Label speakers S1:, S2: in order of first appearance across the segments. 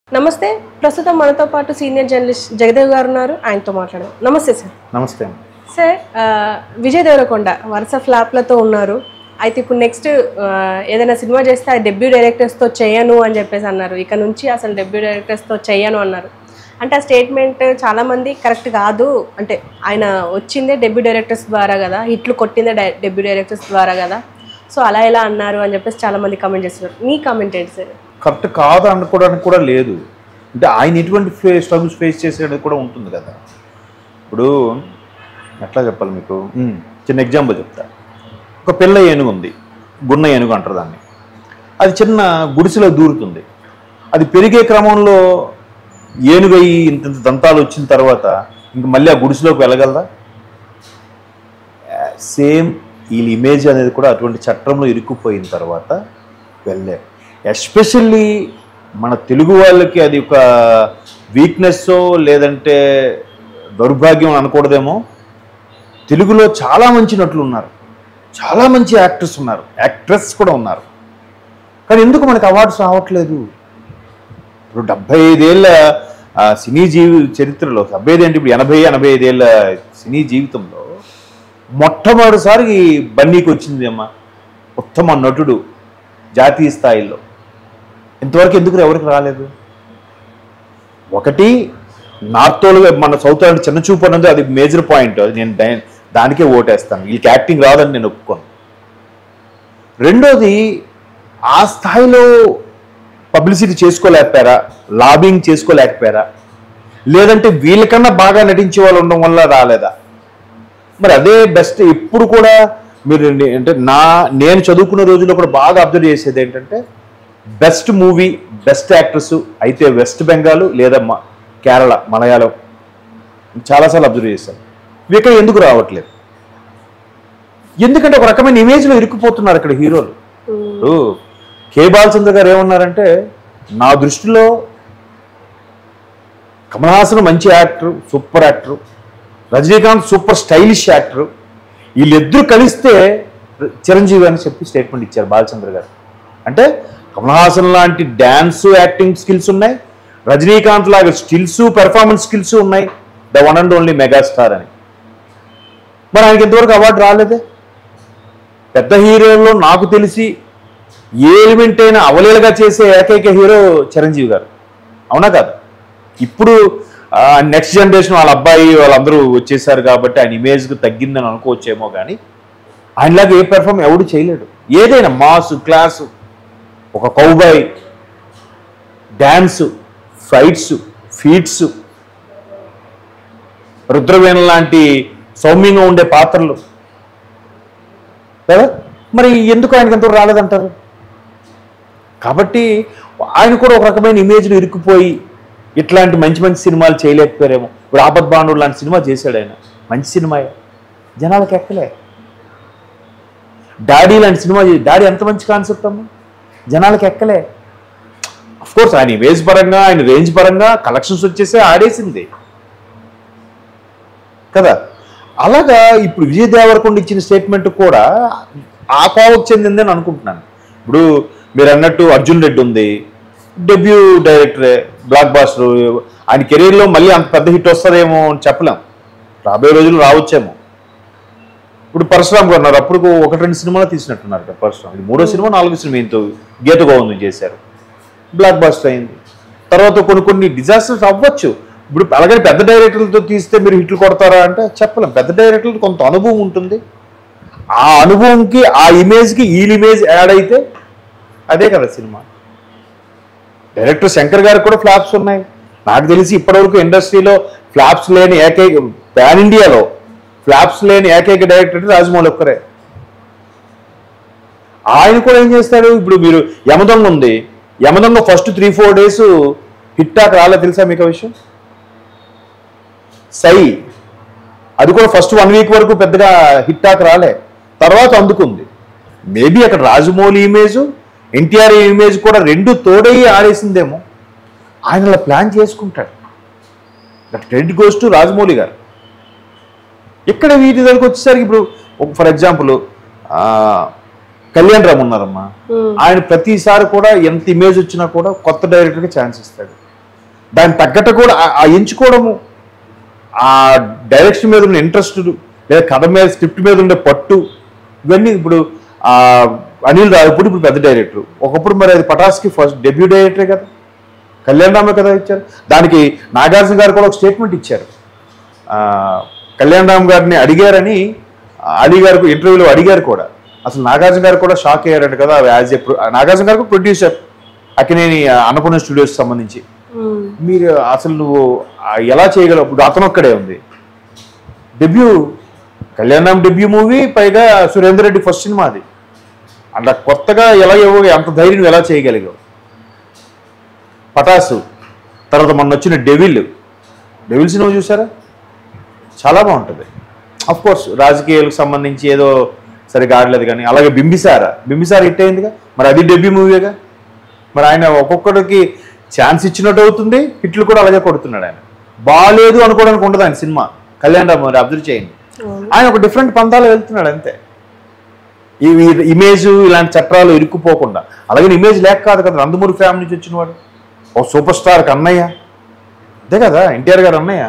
S1: నమస్తే ప్రస్తుతం మనతో పాటు సీనియర్ జర్నలిస్ట్ జగదేవ్ గారు ఉన్నారు ఆయనతో మాట్లాడదాం నమస్తే సార్
S2: నమస్తే అమ్మ.
S1: సార్ ఆ, విజయ్ దేవరకొండ వరుస ఫ్లాప్లతో ఉన్నారు అయితే ఇప్పుడు నెక్స్ట్ ఏదైనా సినిమా చేస్తే అది డెబ్యూ డైరెక్టర్స్తో చేయను అని చెప్పేసి అన్నారు ఇక నుంచి అసలు డెబ్యూ డైరెక్టర్స్తో చేయను అన్నారు అంటే ఆ స్టేట్మెంట్ చాలామంది కరెక్ట్ కాదు అంటే ఆయన వచ్చిందే డెబ్యూ డైరెక్టర్స్ ద్వారా కదా హిట్లు కొట్టిందే డై డెబ్యూ డైరెక్టర్స్ ద్వారా కదా సో అలా ఎలా అన్నారు అని చెప్పేసి చాలామంది కామెంట్ చేస్తున్నారు మీ కామెంట్ ఏంటి సార్
S2: కరెక్ట్ కాదు అనుకోవడానికి కూడా లేదు అంటే ఆయన ఎటువంటి ఫే స్ట్రగుల్స్ ఫేస్ చేసేది కూడా ఉంటుంది కదా ఇప్పుడు ఎట్లా చెప్పాలి మీకు ఉమ్, చిన్న ఎగ్జాంపుల్ చెప్తా ఒక పిల్ల ఏనుగు ఉంది గున్న ఏనుగు అంటారు దాన్ని అది చిన్న గుడిసెలో దూరుతుంది అది పెరిగే క్రమంలో ఏనుగయ్యి ఇంత ఇంత దంతాలు వచ్చిన తర్వాత ఇంక మళ్ళీ ఆ గుడిసెలోకి వెళ్ళగలదా సేమ్ వీళ్ళ ఇమేజ్ అనేది కూడా అటువంటి చట్టంలో ఇరుక్కుపోయిన తర్వాత వెళ్ళే ఎస్పెషల్లీ మన తెలుగు వాళ్ళకి అది ఒక వీక్నెస్ లేదంటే దౌర్భాగ్యం అనకూడదేమో తెలుగులో చాలా మంచి నటులు ఉన్నారు చాలా మంచి యాక్టర్స్ ఉన్నారు యాక్ట్రెస్ కూడా ఉన్నారు కానీ ఎందుకు మనకు అవార్డ్స్ రావట్లేదు ఇప్పుడు డెబ్బై ఐదేళ్ళ ఆ, సినీ జీవి చరిత్రలో డెబ్బై ఐదు అంటే ఇప్పుడు ఎనభై ఎనభై ఐదేళ్ళ సినీ జీవితంలో మొట్టమొదటిసారి బన్నీకి వచ్చింది అమ్మ ఉత్తమ నటుడు జాతీయ స్థాయిలో ఇంతవరకు ఎందుకు ఎవరికి రాలేదు ఒకటి నార్త్ వాళ్ళు మన సౌత్ అంటే చిన్న చూపు అన్నది అది మేజర్ పాయింట్ అది నేను దా- దానికే ఓటేస్తాను వీళ్ళకి యాక్టింగ్ రాదని నేను ఒప్పుకోను రెండోది ఆ స్థాయిలో పబ్లిసిటీ చేసుకోలేకపోయారా లాబింగ్ చేసుకోలేకపోయారా లేదంటే వీళ్ళకన్నా బాగా నటించే వాళ్ళు ఉండడం వల్ల రాలేదా మరి అదే బెస్ట్ ఎప్పుడు కూడా మీరు నే- అంటే నా నేను చదువుకున్న రోజుల్లో కూడా బాగా అబ్జర్వ్ చేసేది ఏంటంటే బెస్ట్ మూవీ బెస్ట్ యాక్ట్రెస్ అయితే వెస్ట్ బెంగాల్ లేదా మ- కేరళ మలయాళం చాలాసార్లు అబ్జర్వ్ చేశాను ఇవి ఇక్కడ ఎందుకు రావట్లేదు ఎందుకంటే ఒక రకమైన ఇమేజ్లో ఇరుక్కుపోతున్నారు ఇక్కడ హీరోలు ఇప్పుడు కే బాలచంద్ర గారు ఏమన్నారంటే నా దృష్టిలో కమల్ హాసన్ మంచి actor super actor Rajinikanth super stylish actor వీళ్ళిద్దరూ కలిస్తే చిరంజీవి అని చెప్పి స్టేట్మెంట్ ఇచ్చారు బాలచంద్ర గారు అంటే కమల్ హాసన్ లాంటి డ్యాన్స్ యాక్టింగ్ స్కిల్స్ ఉన్నాయి రజనీకాంత్ లాగా స్కిల్స్ పెర్ఫార్మెన్స్ స్కిల్స్ ఉన్నాయి the one and only megastar అని మరి ఆయనకి ఇంతవరకు అవార్డు రాలేదే పెద్ద హీరోల్లో నాకు తెలిసి ఏ ఎలిమెంట్ అయినా అవలీలగా చేసే ఏకైక హీరో చిరంజీవి గారు అవునా కాదు ఇప్పుడు నెక్స్ట్ జనరేషన్ వాళ్ళ అబ్బాయి వాళ్ళందరూ వచ్చేసారు కాబట్టి ఆయన ఇమేజ్కి తగ్గిందని అనుకోవచ్చేమో కానీ ఆయనలాగా ఏ పెర్ఫామ్ ఎవడు చేయలేడు ఏదైనా మాస్ క్లాసు ఒక cowboy dance fights feats Rudraveena లాంటి సౌమ్యంగా ఉండే పాత్రలు కదా మరి ఎందుకు ఆయనకి ఎంతవరకు రాలేదంటారు కాబట్టి ఆయన కూడా ఒక రకమైన ఇమేజ్లో ఇరుక్కుపోయి ఇట్లాంటి మంచి మంచి సినిమాలు చేయలేకపోయారేమో ఇప్పుడు ఆపద్ బాంధవుడు లాంటి సినిమా చేశాడు ఆయన మంచి సినిమాయే జనాలకు ఎక్కలే డాడీ లాంటి సినిమా చే- డాడీ ఎంత మంచి కాన్సెప్ట్ అమ్మా జనాలకు ఎక్కలే అఫ్ కోర్స్ ఆయన ఇమేజ్ పరంగా ఆయన రేంజ్ పరంగా కలెక్షన్స్ వచ్చేసే ఆడేసింది కదా అలాగా ఇప్పుడు విజయ్ దేవరకొండ ఇచ్చిన స్టేట్మెంట్ కూడా ఆ కోవకు చెందిందని అనుకుంటున్నాను ఇప్పుడు మీరు అన్నట్టు అర్జున్ రెడ్డి ఉంది డెబ్యూ డైరెక్టరే బ్లాక్ బాస్టర్ ఆయన కెరీర్లో మళ్ళీ అంత పెద్ద హిట్ వస్తుందేమో అని చెప్పలేం రాబోయే రోజులు రావచ్చేమో ఇప్పుడు పరశురామ్ గారు ఉన్నారు అప్పుడు ఒకటి రెండు సినిమాలు తీసినట్టున్నారు కదా పరశురామ్ ఇది మూడో సినిమా నాలుగో సినిమా ఇంతో గీత గోవిందం చేశారు బ్లాక్ బాస్టర్ అయింది తర్వాత కొన్ని కొన్ని డిజాస్టర్స్ అవ్వచ్చు ఇప్పుడు అలాగని పెద్ద డైరెక్టర్లతో తీస్తే మీరు హిట్లు కొడతారా అంటే చెప్పలేం పెద్ద డైరెక్టర్లతో కొంత అనుభవం ఉంటుంది ఆ అనుభవంకి ఆ ఇమేజ్కి ఈ ఇమేజ్ యాడ్ అయితే అదే కదా సినిమా డైరెక్టర్ శంకర్ గారికి కూడా ఫ్లాప్స్ ఉన్నాయి నాకు తెలిసి ఇప్పటివరకు ఇండస్ట్రీలో ఫ్లాప్స్ లేని ఏకైక పాన్ ఇండియాలో ఫ్లాప్స్ లేని ఏకైక డైరెక్టర్ అంటే రాజమౌళి ఒక్కరే ఆయన కూడా ఏం చేస్తాడు ఇప్పుడు మీరు యమదొంగ ఉంది Yamadonga first three four days hit talk రాలే తెలుసా మీకు ఆ విషయం సై అది కూడా ఫస్ట్ వన్ వీక్ వరకు పెద్దగా హిట్ టాక్ రాలే తర్వాత అందుకుంది మేబీ అక్కడ రాజమౌళి ఇమేజ్ ఎన్టీఆర్ ఇమేజ్ కూడా రెండు తోడయి ఆడేసిందేమో ఆయన అలా ప్లాన్ చేసుకుంటాడు that credit goes to Rajamouli garu ఇక్కడ వీటి దగ్గరకు వచ్చేసరికి ఇప్పుడు ఫర్ ఎగ్జాంపుల్ కళ్యాణ్ రామ్ ఉన్నారమ్మా ఆయన ప్రతిసారి కూడా ఎంత ఇమేజ్ వచ్చినా కూడా కొత్త డైరెక్టర్కి ఛాన్స్ ఇస్తాడు దాని తగ్గట్టు కూడా ఆ- ఆ ఎంచుకోవడము ఆ డైరెక్షన్ మీద ఉన్న ఇంట్రెస్ట్ లేదా కథ మీద స్క్రిప్ట్ మీద ఉండే పట్టు ఇవన్నీ ఇప్పుడు ఆ అనిల్ రావిపూడి ఇప్పుడు పెద్ద డైరెక్టర్ ఒకప్పుడు మరి అది పటాస్కి ఫస్ట్ డెబ్యూ డైరెక్టరే కదా కళ్యాణ్ రామ కదా ఇచ్చారు దానికి నాగార్జున గారు కూడా ఒక స్టేట్మెంట్ ఇచ్చారు ఆ, కళ్యాణ్ రామ్ గారిని అడిగారని అలీ గారికి ఇంటర్వ్యూలో అడిగారు కూడా అసలు నాగార్జున గారు కూడా షాక్ అయ్యారంట కదా యాజ్ ఏ నాగార్జున గారు ప్రొడ్యూసర్ అక్కినేని అన్నపూర్ణ స్టూడియోస్ సంబంధించి
S1: మ్మ్.
S2: మీరు అసలు నువ్వు ఆ ఎలా చేయగలవు ఇప్పుడు అతను ఒక్కడే ఉంది డెబ్యూ కళ్యాణం డెబ్యూ మూవీ పైగా సురేందర్ రెడ్డి ఫస్ట్ సినిమా అది అట్లా కొత్తగా ఎలా ఇవ్వ అంత ధైర్యం ఎలా చేయగలిగావు పటాసు తర్వాత మొన్న వచ్చిన డెవిల్ డెవిల్ సినిమా చూసారా చాలా బాగుంటుంది అఫ్ కోర్స్ రాజకీయాలకు సంబంధించి ఏదో సరిగా ఆడలేదు కానీ అలాగే బింబిసార బింబిసార హిట్ అయిందిగా మరి అది డెబ్యూ మూవీగా మరి ఆయన ఒక్కొక్కడికి ఛాన్స్ ఇచ్చినట్టు అవుతుంది హిట్లు కూడా అలాగే కొడుతున్నాడు ఆయన బాగాలేదు అనుకోవడానికి ఉండదు ఆయన సినిమా కళ్యాణ్ రామ్ మరి అబ్జర్వ్ చేయండి
S1: అవును.
S2: ఆయన ఒక డిఫరెంట్ పంతాలు వెళ్తున్నాడు అంతే ఈ ఈ- ఇమేజ్ ఇలాంటి చట్రాలు ఇరుక్కుపోకుండా అలాగే ఇమేజ్ లేక కాదు కదా నందమూరి ఫ్యామిలీ నుంచి వచ్చిన వాడు ఓ సూపర్ స్టార్ అన్నయ్య అదే కదా ఎన్టీఆర్ గారు అన్నయ్య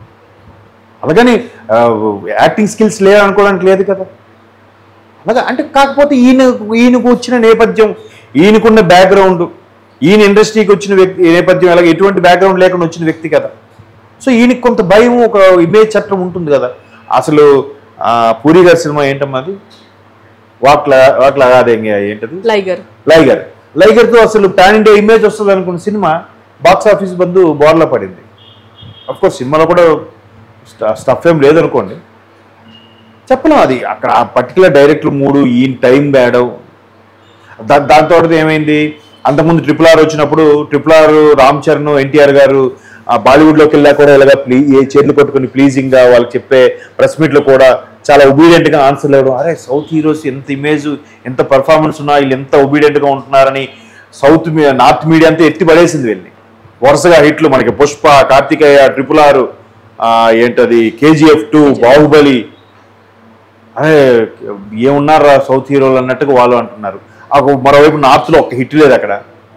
S2: అలాగని ఆ, యాక్టింగ్ స్కిల్స్ లేవనుకోవడానికి లేదు కదా అలాగా అంటే కాకపోతే ఈయన ఈయనకు వచ్చిన నేపథ్యం ఈయనకున్న బ్యాక్గ్రౌండ్ ఈయన ఇండస్ట్రీకి వచ్చిన వ్యక్తి నేపథ్యం అలాగే ఎటువంటి బ్యాక్గ్రౌండ్ లేకుండా వచ్చిన వ్యక్తి కదా సో ఈయనకి కొంత భయం ఒక ఇమేజ్ చట్టం ఉంటుంది కదా అసలు ఆ, పూరి గారి సినిమా ఏంటమ్మా అది వాక్లా వాక్లా కాదే ఇంకా ఏంటది
S1: లైగర్
S2: లైగర్ లైగర్తో అసలు పాన్ ఇండియా ఇమేజ్ వస్తుంది అనుకున్న సినిమా బాక్స్ ఆఫీస్ బంధు బోర్లా పడింది అఫ్ కోర్స్ సినిమాలో కూడా స్టఫ్ ఏం లేదనుకోండి చెప్పలేం అది అక్కడ ఆ పర్టికులర్ డైరెక్టర్ మూడు ఈ టైం బ్యాడవ్ దా దాంతో ఏమైంది అంతకుముందు ట్రిపుల్ ఆర్ వచ్చినప్పుడు ట్రిపుల్ ఆర్ రామ్ చరణ్ ఎన్టీఆర్ గారు ఆ బాలీవుడ్లోకి వెళ్ళా కూడా ఇలాగా ప్లీ ఏ చేతులు పట్టుకుని ప్లీజింగ్ గా వాళ్ళకి చెప్పే ప్రెస్ మీట్లో కూడా చాలా ఒబీడియంట్ గా ఆన్సర్ ఇవ్వడం అరే సౌత్ హీరోస్ ఎంత ఇమేజ్ ఎంత పర్ఫార్మెన్స్ ఉన్నా వీళ్ళు ఎంత ఒబీడియంట్ గా ఉంటున్నారని సౌత్ మీ- నార్త్ మీడియా అంతా ఎత్తి పడేసింది వెళ్ళి వరుసగా హిట్లు మనకి పుష్ప కార్తికేయ ట్రిపుల్ ఆర్ ఏంటది కేజీఎఫ్ టూ బాహుబలి అరే ఏమున్నారా సౌత్ హీరోలు అన్నట్టుగా వాళ్ళు అంటున్నారు ఆ మరోవైపు నార్త్లో ఒక్క హిట్ లేదు అక్కడ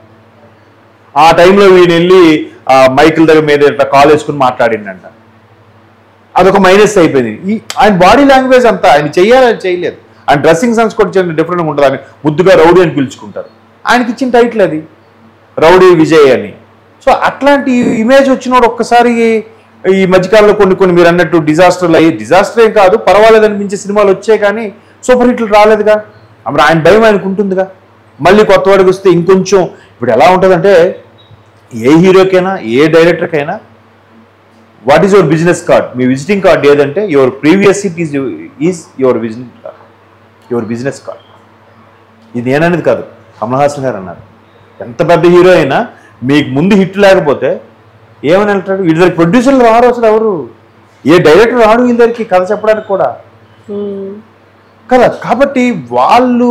S2: ఆ టైంలో వీడు వెళ్ళి ఆ మైకిల్ దగ్గర మీద ఇట్లా కాల్ వేసుకుని మాట్లాడిండంట అదొక మైనస్ అయిపోయింది ఈ ఆయన బాడీ లాంగ్వేజ్ అంతా ఆయన చెయ్యాలని చేయలేదు ఆయన డ్రెస్సింగ్ సెన్స్ కూడా చాలా డిఫరెంట్గా ఉంటుంది ఆయన ముద్దుగా రౌడీ అని పిలుచుకుంటారు ఆయనకి ఇచ్చిన టైటిల్ అది రౌడీ విజయ్ అని సో అట్లాంటి ఇమేజ్ వచ్చినోడు ఒక్కసారి ఈ మధ్యకాలంలో కొన్ని కొన్ని మీరు అన్నట్టు డిజాస్టర్లు అయ్యి డిజాస్టర్ ఏం కాదు పర్వాలేదు అనిపించే సినిమాలు వచ్చాయి కానీ సూపర్ హిట్లు రాలేదుగా మరి ఆయన భయం ఆయనకు ఉంటుందిగా మళ్ళీ కొత్త వాడికి వస్తే ఇంకొంచెం ఇప్పుడు ఎలా ఉంటుందంటే ఏ హీరోకైనా ఏ డైరెక్టర్కైనా what is your business card మీ విజిటింగ్ కార్డ్ ఏదంటే your previous it is is your business card your business card ఇది నేననేది కాదు కమల్ హాసన్ గారు అన్నారు ఎంత పెద్ద హీరో అయినా మీకు ముందు హిట్ లేకపోతే ఏమని వెళ్తాడు వీడి దగ్గర ప్రొడ్యూసర్లు రారు అసలు ఎవరు ఏ డైరెక్టర్ రాడు వీళ్ళ దగ్గరికి కథ చెప్పడానికి కూడా
S1: మ్మ్.
S2: కదా కాబట్టి వాళ్ళు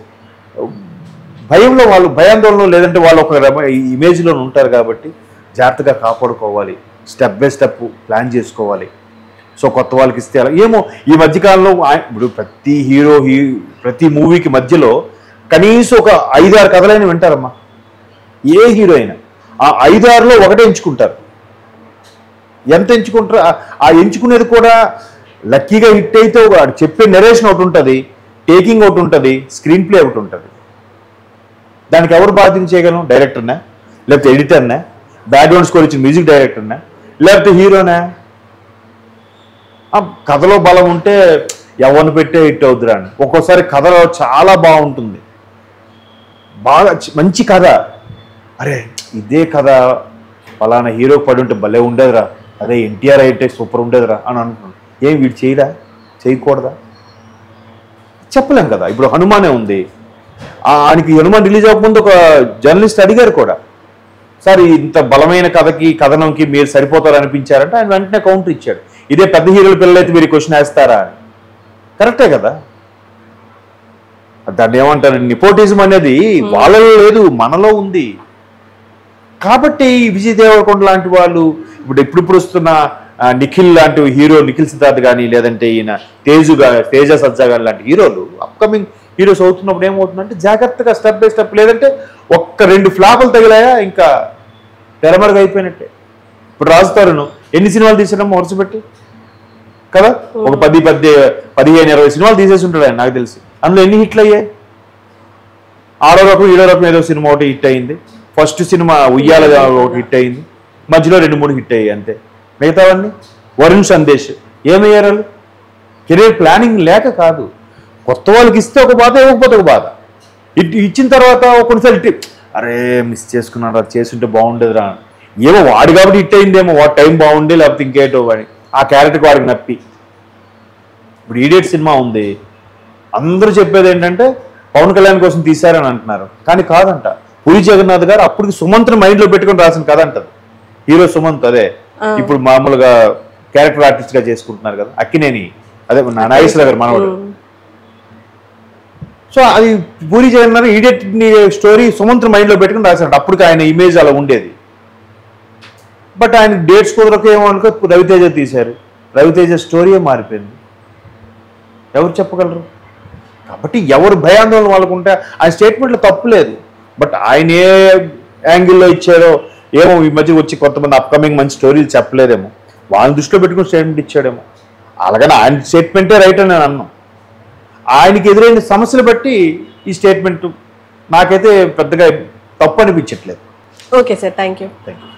S2: భయంలో వాళ్ళు భయాందోళన లేదంటే వాళ్ళు ఒక రమ- ఈ ఇమేజ్లో ఉంటారు కాబట్టి జాగ్రత్తగా కాపాడుకోవాలి స్టెప్ బై స్టెప్ ప్లాన్ చేసుకోవాలి సో కొత్త వాళ్ళకి ఇస్తే అలా ఏమో ఈ మధ్యకాలంలో ఆయ- ఇప్పుడు ప్రతి హీరో హీ ప్రతి మూవీకి మధ్యలో కనీసం ఒక ఐదారు కథలైన వింటారమ్మా ఏ హీరో అయినా ఆ ఐదారులో ఒకటే ఎంచుకుంటారు ఎంత ఎంచుకుంటారో ఆ- ఆ ఎంచుకునేది కూడా లక్కీగా హిట్ అయితే ఒక చెప్పే నెరేషన్ ఒకటి ఉంటుంది టేకింగ్ ఒకటి ఉంటుంది స్క్రీన్ ప్లే ఒకటి ఉంటుంది దానికి ఎవరు బాధ్యత చేయగలం డైరెక్టర్నా లేకపోతే ఎడిటర్నా బ్యాక్గ్రౌండ్ స్కోర్ ఇచ్చిన మ్యూజిక్ డైరెక్టర్నా లేకపోతే హీరోనా ఆ కథలో బలం ఉంటే ఎవరిని పెట్టే హిట్ అవుతురా అని ఒక్కోసారి కథలో చాలా బాగుంటుంది బాగా చి- మంచి కథ అరే ఇదే కథ ఫలానా హీరో పడి ఉంటే భలే ఉండేదిరా అదే ఎన్టీఆర్ అయితే సూపర్ ఉండేదిరా అని అనుకున్నాను ఏం వీడు చేయడా చేయకూడదా చెప్పలేం కదా ఇప్పుడు హనుమానే ఉంది ఆ, ఆయనకి హనుమాన్ రిలీజ్ అవ్వకముందు ఒక జర్నలిస్ట్ అడిగారు కూడా సార్ ఇంత బలమైన కథకి కథనంకి మీరు సరిపోతారు అనిపించారంటే ఆయన వెంటనే కౌంటర్ ఇచ్చాడు ఇదే పెద్ద హీరోల పిల్లలైతే మీరు క్వశ్చన్ వేస్తారా అని కరెక్టే కదా దాన్ని ఏమంటారు నిపోటిజం అనేది వాళ్ళలో లేదు మనలో ఉంది కాబట్టి విజయ్ దేవరకొండ లాంటి వాళ్ళు ఇప్పుడు ఇప్పుడిప్పుడు వస్తున్న ఆ, నిఖిల్ లాంటి హీరో నిఖిల్ సిద్ధార్థ్ కానీ లేదంటే ఈయన తేజు గా తేజ సజ్జా గాని లాంటి హీరోలు అప్కమింగ్ హీరోస్ అవుతున్నప్పుడు ఏమవుతుందంటే జాగ్రత్తగా స్టెప్ బై స్టెప్ లేదంటే ఒక్క రెండు ఫ్లాపులు తగిలాయా ఇంకా తెరమరుగు అయిపోయినట్టే ఇప్పుడు రాజుతారును ఎన్ని సినిమాలు తీసాడమ్మా వరుస పెట్టి కదా ఒక పది పది పదిహేను ఇరవై సినిమాలు తీసేసి ఉంటాడు ఆయన నాకు తెలిసి అందులో ఎన్ని హిట్లు అయ్యాయి ఆరో రకం ఏడో రకం ఏదో సినిమా ఒకటి హిట్ అయింది ఫస్ట్ సినిమా ఉయ్యాల ఒకటి హిట్ అయింది మధ్యలో రెండు మూడు హిట్ అయ్యాయి అంతే మిగతావన్నీ వరుణ్ సందేశ్ ఏమయ్యారు వాళ్ళు కెరీర్ ప్లానింగ్ లేక కాదు కొత్త వాళ్ళకి ఇస్తే ఒక బాధ ఇవ్వకపోతే ఒక బాధ ఇట్ ఇచ్చిన తర్వాత కొన్నిసార్లు ఇట్ అరే మిస్ చేసుకున్నాడు అది చేస్తుంటే బాగుండేది రా ఏమో వాడు కాబట్టి హిట్ అయిందేమో వాడు టైం బాగుండే లేకపోతే ఇంకేటో అని ఆ క్యారెక్టర్కి వాడికి నప్పి ఇప్పుడు ఈడియట్ సినిమా ఉంది అందరూ చెప్పేది ఏంటంటే పవన్ కళ్యాణ్ కోసం తీశారని అంటున్నారు కానీ కాదంట పూరి జగన్నాథ్ గారు అప్పటికి సుమంత్ని మైండ్లో పెట్టుకొని రాసిన కథ అంటది హీరో సుమంత్ అదే ఇప్పుడు మామూలుగా క్యారెక్టర్ ఆర్టిస్ట్ గా చేసుకుంటున్నారు కదా అక్కినేని అదే మన నాగేశ్వర గారు మనవాడు సో అది Puri Jagannadh idiot story Sumanth mind లో పెట్టుకుని రాశాడు అప్పటికి ఆయన ఇమేజ్ అలా ఉండేది బట్ ఆయన డేట్స్ కుదరక ఏమో అనుకో రవితేజ తీశారు రవితేజ స్టోరీయే మారిపోయింది ఎవరు చెప్పగలరు కాబట్టి ఎవరు భయాందోళన వాళ్ళకు ఉంటే ఆయన స్టేట్మెంట్లో తప్పు లేదు బట్ ఆయన ఏ యాంగిల్లో ఇచ్చారో ఏమో ఈ మధ్య వచ్చి కొంతమంది అప్కమింగ్ మంచి స్టోరీలు చెప్పలేదేమో వాళ్ళని దృష్టిలో పెట్టుకుని స్టేట్మెంట్ ఇచ్చాడేమో అలాగని ఆయన స్టేట్మెంటే రైట్ అని నేను అన్నాం ఆయనకి ఎదురైన సమస్యలు బట్టి ఈ స్టేట్మెంట్ నాకైతే పెద్దగా తప్పు అనిపించట్లేదు
S1: okay sir thank you
S2: thank you